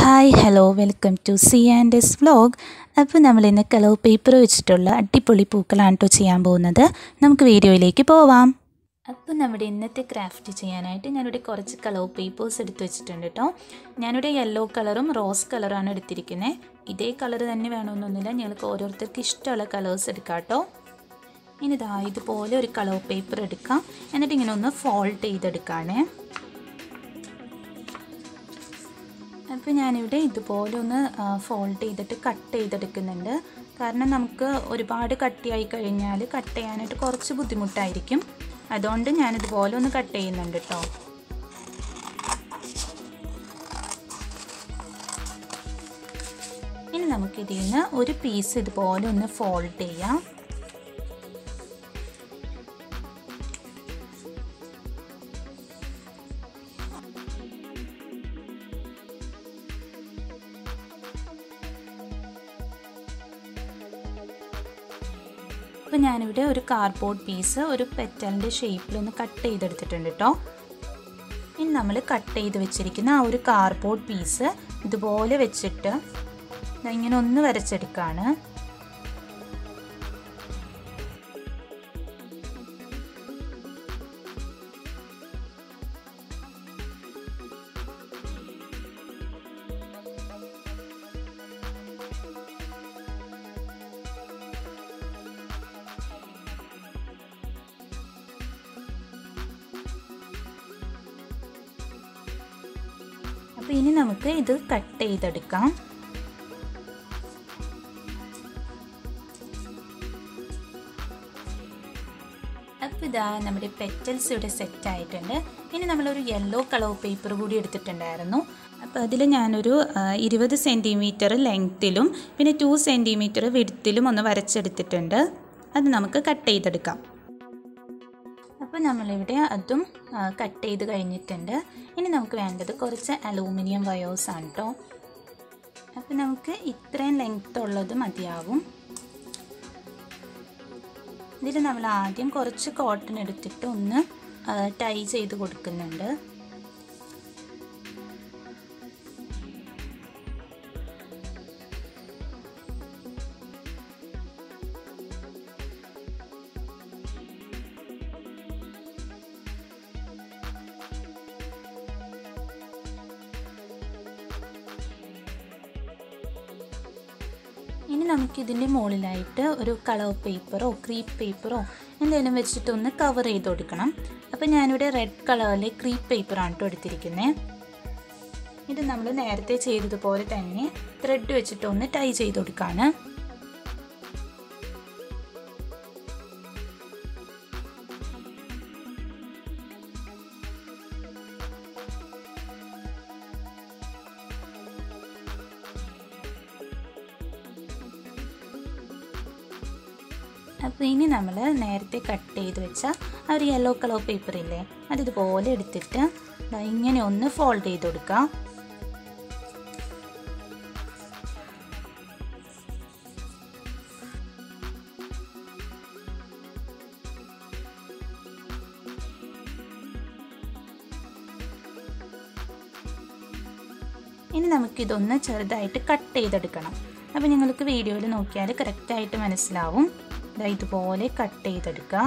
hi hello welcome to C and S vlog അപ്പോൾ നമ്മൾ ഇന്ന് കളർ പേപ്പർ വെച്ചിട്ടുള്ള അടിപൊളി പൂക്കളാണ് കേട്ടോ ചെയ്യാൻ പോകുന്നത് നമുക്ക് വീഡിയോയിലേക്ക് പോവാം അപ്പോൾ നമ്മുടെ ഇന്നത്തെ ക്രാഫ്റ്റ് ചെയ്യാനായിട്ട് ഞാനിവിടെ കുറച്ച് കളർ പേപ്പേഴ്സ് എടുത്ത് വെച്ചിട്ടുണ്ട് കേട്ടോ ഞാനിവിടെ യെല്ലോ കളറും റോസ് കളറാണ് എടുത്തിരിക്കുന്നത് ഇതേ കളർ തന്നെ വേണമെന്നൊന്നുമില്ല ഞങ്ങൾക്ക് ഓരോരുത്തർക്ക് ഇഷ്ടമുള്ള കളേഴ്സ് എടുക്കാം കേട്ടോ ഇനി ഇതാ ഇതുപോലെ ഒരു കളർ പേപ്പർ എടുക്കാം എന്നിട്ട് ഇങ്ങനെ ഒന്ന് ഫോൾഡ് ചെയ്തെടുക്കാണേ അപ്പോൾ ഞാനിവിടെ ഇതുപോലെ ഒന്ന് ഫോൾഡ് ചെയ്തിട്ട് കട്ട് ചെയ്തെടുക്കുന്നുണ്ട് കാരണം നമുക്ക് ഒരുപാട് കട്ടിയായി കഴിഞ്ഞാൽ കട്ട് ചെയ്യാനായിട്ട് കുറച്ച് ബുദ്ധിമുട്ടായിരിക്കും അതുകൊണ്ട് ഞാനിതുപോലെ ഒന്ന് കട്ട് ചെയ്യുന്നുണ്ട് കേട്ടോ ഇനി നമുക്കിതിൽ നിന്ന് ഒരു പീസ് ഇതുപോലെ ഒന്ന് ഫോൾഡ് ചെയ്യാം അപ്പോൾ ഞാനിവിടെ ഒരു കാർഡ്ബോർഡ് പീസ് ഒരു പെറ്റലിൻ്റെ ഷേപ്പിലൊന്ന് കട്ട് ചെയ്തെടുത്തിട്ടുണ്ട് കേട്ടോ ഇനി നമ്മൾ കട്ട് ചെയ്ത് വെച്ചിരിക്കുന്ന ആ ഒരു കാർഡ്ബോർഡ് പീസ് ഇതുപോലെ വെച്ചിട്ട് ഇങ്ങനെ ഒന്ന് വരച്ചെടുക്കുകയാണ് അപ്പോൾ ഇനി നമുക്ക് ഇത് കട്ട് ചെയ്തെടുക്കാം അപ്പോൾ ഇതാ നമ്മുടെ പെറ്റൽസ് ഇവിടെ സെറ്റ് ആയിട്ടുണ്ട് ഇനി നമ്മളൊരു യെല്ലോ കളർ പേപ്പർ കൂടി എടുത്തിട്ടുണ്ടായിരുന്നു അപ്പോൾ അതിൽ ഞാനൊരു ഇരുപത് സെൻറ്റിമീറ്റർ ലെങ്ത്തിലും പിന്നെ ടു സെൻറ്റിമീറ്റർ വിടുത്തിലും ഒന്ന് വരച്ചെടുത്തിട്ടുണ്ട് അത് നമുക്ക് കട്ട് ചെയ്തെടുക്കാം അപ്പോൾ നമ്മളിവിടെ അതും കട്ട് ചെയ്ത് കഴിഞ്ഞിട്ടുണ്ട് ഇനി നമുക്ക് വേണ്ടത് കുറച്ച് അലൂമിനിയം വയേഴ്സ് ആണ് കേട്ടോ അപ്പോൾ നമുക്ക് ഇത്രയും ലെങ്ത് ഉള്ളത് മതിയാവും ഇതിൽ നമ്മൾ ആദ്യം കുറച്ച് കോട്ടൺ എടുത്തിട്ട് ഒന്ന് ടൈ ചെയ്ത് കൊടുക്കുന്നുണ്ട് ഇനി നമുക്കിതിൻ്റെ മുകളിലായിട്ട് ഒരു കളർ പേപ്പറോ ക്രീപ്പ് പേപ്പറോ എന്തെങ്കിലും വെച്ചിട്ടൊന്ന് കവർ ചെയ്ത് കൊടുക്കണം അപ്പോൾ ഞാനിവിടെ റെഡ് കളറിലെ ക്രീപ്പ് പേപ്പറാണ് കേട്ടോ എടുത്തിരിക്കുന്നത് ഇത് നമ്മൾ നേരത്തെ ചെയ്തതുപോലെ തന്നെ ത്രെഡ് വെച്ചിട്ടൊന്ന് ടൈ ചെയ്ത് കൊടുക്കുകയാണ് അപ്പോൾ ഇനി നമ്മൾ നേരത്തെ കട്ട് ചെയ്ത് വെച്ച ആ ഒരു യെല്ലോ കളർ പേപ്പർ ഇല്ലേ അത് ഇതുപോലെ എടുത്തിട്ട് ഇങ്ങനെ ഒന്ന് ഫോൾഡ് ചെയ്ത് കൊടുക്കാം ഇനി നമുക്കിതൊന്ന് ചെറുതായിട്ട് കട്ട് ചെയ്തെടുക്കണം അപ്പോൾ നിങ്ങൾക്ക് വീഡിയോയിൽ നോക്കിയാൽ കറക്റ്റായിട്ട് മനസ്സിലാവും ഇതുപോലെ കട്ട് ചെയ്തെടുക്കുക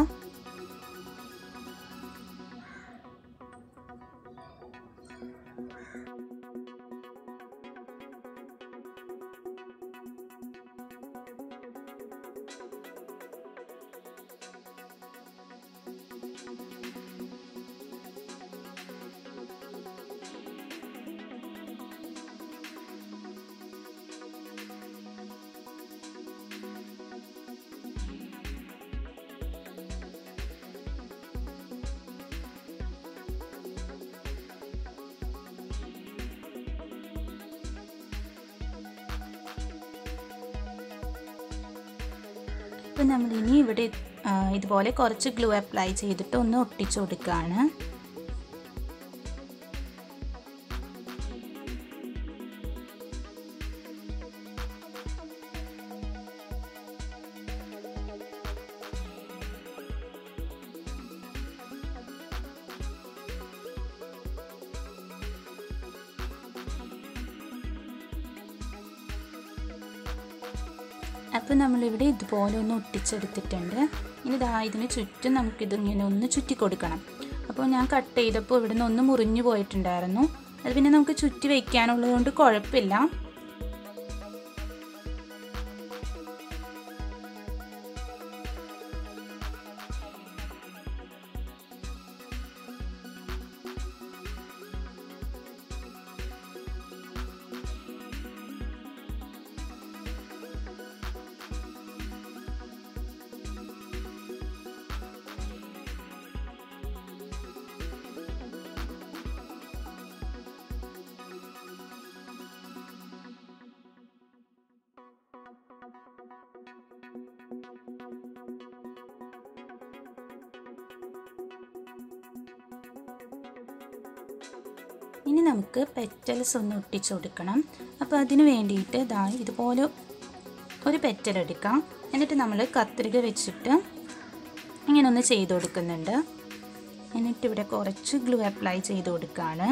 അപ്പോൾ നമ്മളിനി ഇവിടെ ഇതുപോലെ കുറച്ച് ഗ്ലൂ അപ്ലൈ ചെയ്തിട്ട് ഒന്ന് ഒട്ടിച്ചു കൊടുക്കുകയാണ് അപ്പോൾ നമ്മളിവിടെ ഇതുപോലെ ഒന്ന് ഒട്ടിച്ചെടുത്തിട്ടുണ്ട് ഇനി ഇതാ ഇതിന് ചുറ്റും നമുക്കിത് ഇങ്ങനെ ഒന്ന് ചുറ്റി കൊടുക്കണം അപ്പോൾ ഞാൻ കട്ട് ചെയ്തപ്പോൾ ഇവിടെ നിന്ന് ഒന്ന് മുറിഞ്ഞു പോയിട്ടുണ്ടായിരുന്നു അത് പിന്നെ നമുക്ക് ചുറ്റി വയ്ക്കാനുള്ളത് കൊണ്ട് കുഴപ്പമില്ല ഇനി നമുക്ക് പെറ്റൽസ് ഒന്ന് ഒട്ടിച്ചു കൊടുക്കണം അപ്പോൾ അതിന് വേണ്ടിയിട്ട് ഇതാ ഇതുപോലെ ഒരു പെറ്റൽ എടുക്കാം എന്നിട്ട് നമ്മൾ കത്രിക വെച്ചിട്ട് ഇങ്ങനെ ഒന്ന് ചെയ്ത് കൊടുക്കുന്നുണ്ട് എന്നിട്ട് ഇവിടെ കുറച്ച് ഗ്ലൂ അപ്ലൈ ചെയ്ത് കൊടുക്കുകയാണ്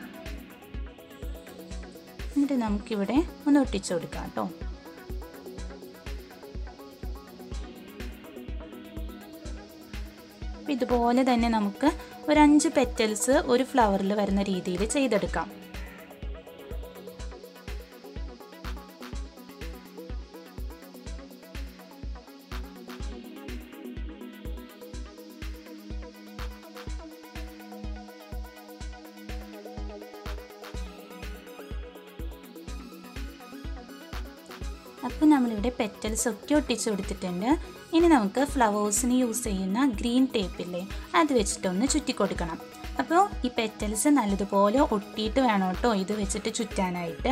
എന്നിട്ട് നമുക്കിവിടെ ഒന്ന് ഒട്ടിച്ചു കൊടുക്കാം കേട്ടോ അപ്പോൾ ഇതുപോലെ തന്നെ നമുക്ക് ഒരു അഞ്ച് പെറ്റൽസ് ഒരു ഫ്ലവറിൽ വരുന്ന രീതിയിൽ ചെയ്തെടുക്കാം അപ്പോൾ നമ്മളിവിടെ പെറ്റൽസ് ഒക്കെ ഒട്ടിച്ച് കൊടുത്തിട്ടുണ്ട് ഇനി നമുക്ക് ഫ്ലവേഴ്സിന് യൂസ് ചെയ്യുന്ന ഗ്രീൻ ടേപ്പില്ലേ അത് വെച്ചിട്ടൊന്ന് ചുറ്റി കൊടുക്കണം അപ്പോൾ ഈ പെറ്റൽസ് നല്ലതുപോലെ ഒട്ടിയിട്ട് വേണം കേട്ടോ ഇത് വെച്ചിട്ട് ചുറ്റാനായിട്ട്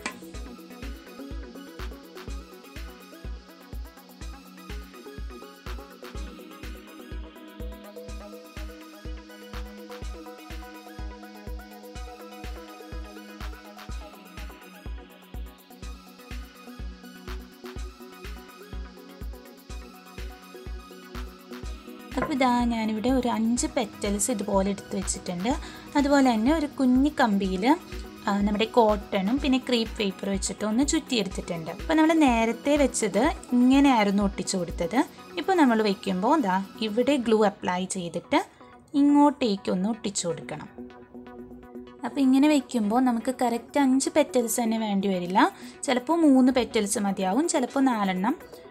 അപ്പോൾ ഇതാ ഞാനിവിടെ ഒരു അഞ്ച് പെറ്റൽസ് ഇതുപോലെ എടുത്ത് വെച്ചിട്ടുണ്ട് അതുപോലെ തന്നെ ഒരു കുഞ്ഞി കമ്പിയിൽ നമ്മുടെ കോട്ടണും പിന്നെ ക്രീപ്പ് പേപ്പർ വെച്ചിട്ട് ഒന്ന് ചുറ്റിയെടുത്തിട്ടുണ്ട് അപ്പോൾ നമ്മൾ നേരത്തെ വെച്ചത് ഇങ്ങനെയായിരുന്നു ഒട്ടിച്ചു കൊടുത്തത് ഇപ്പോൾ നമ്മൾ വയ്ക്കുമ്പോൾ ഇതാ ഇവിടെ ഗ്ലൂ അപ്ലൈ ചെയ്തിട്ട് ഇങ്ങോട്ടേക്കൊന്ന് ഒട്ടിച്ചു കൊടുക്കണം അപ്പോൾ ഇങ്ങനെ വെക്കുമ്പോൾ നമുക്ക് കറക്റ്റ് അഞ്ച് പെറ്റൽസ് തന്നെ വേണ്ടി വരില്ല ചിലപ്പോൾ മൂന്ന് പെറ്റൽസ് മതിയാവും ചിലപ്പോൾ നാലെണ്ണം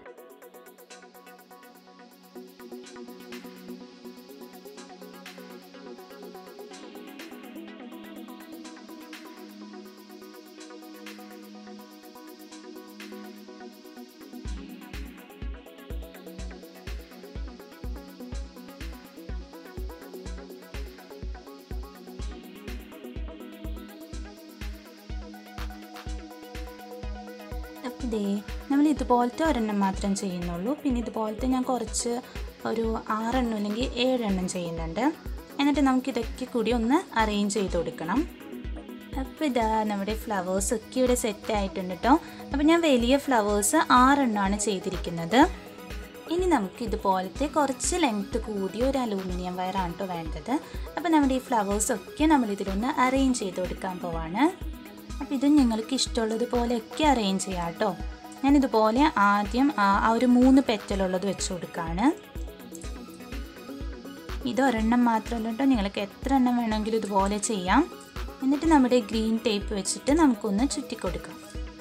അപ്പോൾ ഇതേ നമ്മൾ ഇതുപോലത്തെ ഒരെണ്ണം മാത്രം ചെയ്യുന്നുള്ളൂ പിന്നെ ഇതുപോലത്തെ ഞാൻ കുറച്ച് ഒരു ആറെണ്ണം അല്ലെങ്കിൽ ഏഴെണ്ണം ചെയ്യുന്നുണ്ട് എന്നിട്ട് നമുക്ക് ഇതൊക്കെ കൂടി ഒന്ന് അറേഞ്ച് ചെയ്ത് കൊടുക്കണം അപ്പോൾ ഇതാ നമ്മുടെ ഫ്ലവേഴ്സ് ഒക്കെ ഇവിടെ സെറ്റ് ആയിട്ടുണ്ട് കേട്ടോ അപ്പോൾ ഞാൻ വലിയ ഫ്ലവേഴ്സ് ആറെണ്ണമാണ് ചെയ്തിരിക്കുന്നത് ഇനി നമുക്ക് ഇതുപോലത്തെ കുറച്ച് ലെങ്ത്ത് കൂടിയ ഒരു അലൂമിനിയം വയറാണ് കേട്ടോ വേണ്ടത് അപ്പോൾ നമ്മുടെ ഈ ഫ്ലവേഴ്സ് ഒക്കെ നമ്മൾ ഇതിലൊന്ന് അറേഞ്ച് ചെയ്ത് കൊടുക്കാൻ പോവാണ് അപ്പോൾ ഇത് നിങ്ങൾക്ക് ഇഷ്ടമുള്ളത് പോലെയൊക്കെ അറേഞ്ച് ചെയ്യാം കേട്ടോ ഞാനിതുപോലെ ആദ്യം ആ ആ ഒരു മൂന്ന് പെറ്റലുള്ളത് വെച്ച് കൊടുക്കുകയാണ് ഇത് ഒരെണ്ണം മാത്രമല്ല കേട്ടോ നിങ്ങൾക്ക് എത്ര എണ്ണം വേണമെങ്കിലും ഇതുപോലെ ചെയ്യാം എന്നിട്ട് നമ്മുടെ ഗ്രീൻ ടേപ്പ് വെച്ചിട്ട് നമുക്കൊന്ന് ചുറ്റിക്കൊടുക്കാം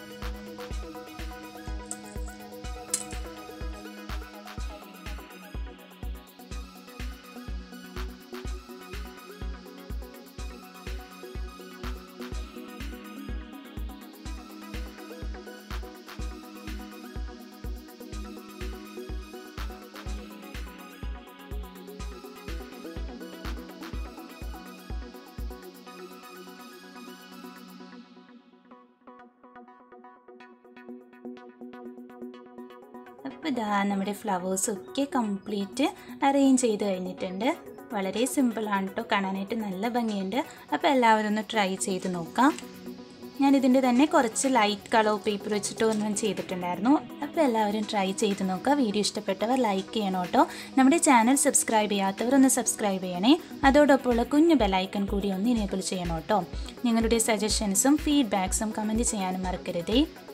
അപ്പോൾ ഇതാ നമ്മുടെ ഫ്ലവേഴ്സ് ഒക്കെ കംപ്ലീറ്റ് അറേഞ്ച് ചെയ്ത് കഴിഞ്ഞിട്ടുണ്ട് വളരെ സിമ്പിളാണ് കേട്ടോ കാണാനായിട്ട് നല്ല ഭംഗിയുണ്ട് അപ്പോൾ എല്ലാവരും ഒന്ന് ട്രൈ ചെയ്ത് നോക്കാം ഞാനിതിൻ്റെ തന്നെ കുറച്ച് ലൈറ്റ് കളർ പേപ്പർ വെച്ചിട്ട് ഒന്നും ചെയ്തിട്ടുണ്ടായിരുന്നു അപ്പോൾ എല്ലാവരും ട്രൈ ചെയ്ത് നോക്കുക വീഡിയോ ഇഷ്ടപ്പെട്ടവർ ലൈക്ക് ചെയ്യണം കേട്ടോ നമ്മുടെ ചാനൽ സബ്സ്ക്രൈബ് ചെയ്യാത്തവർ ഒന്ന് സബ്സ്ക്രൈബ് ചെയ്യണേ അതോടൊപ്പമുള്ള കുഞ്ഞു ബെലൈക്കൺ കൂടി ഒന്ന് ഇനേബിൾ ചെയ്യണം കേട്ടോ നിങ്ങളുടെ സജഷൻസും ഫീഡ്ബാക്സും കമൻറ്റ് ചെയ്യാനും മറക്കരുതേ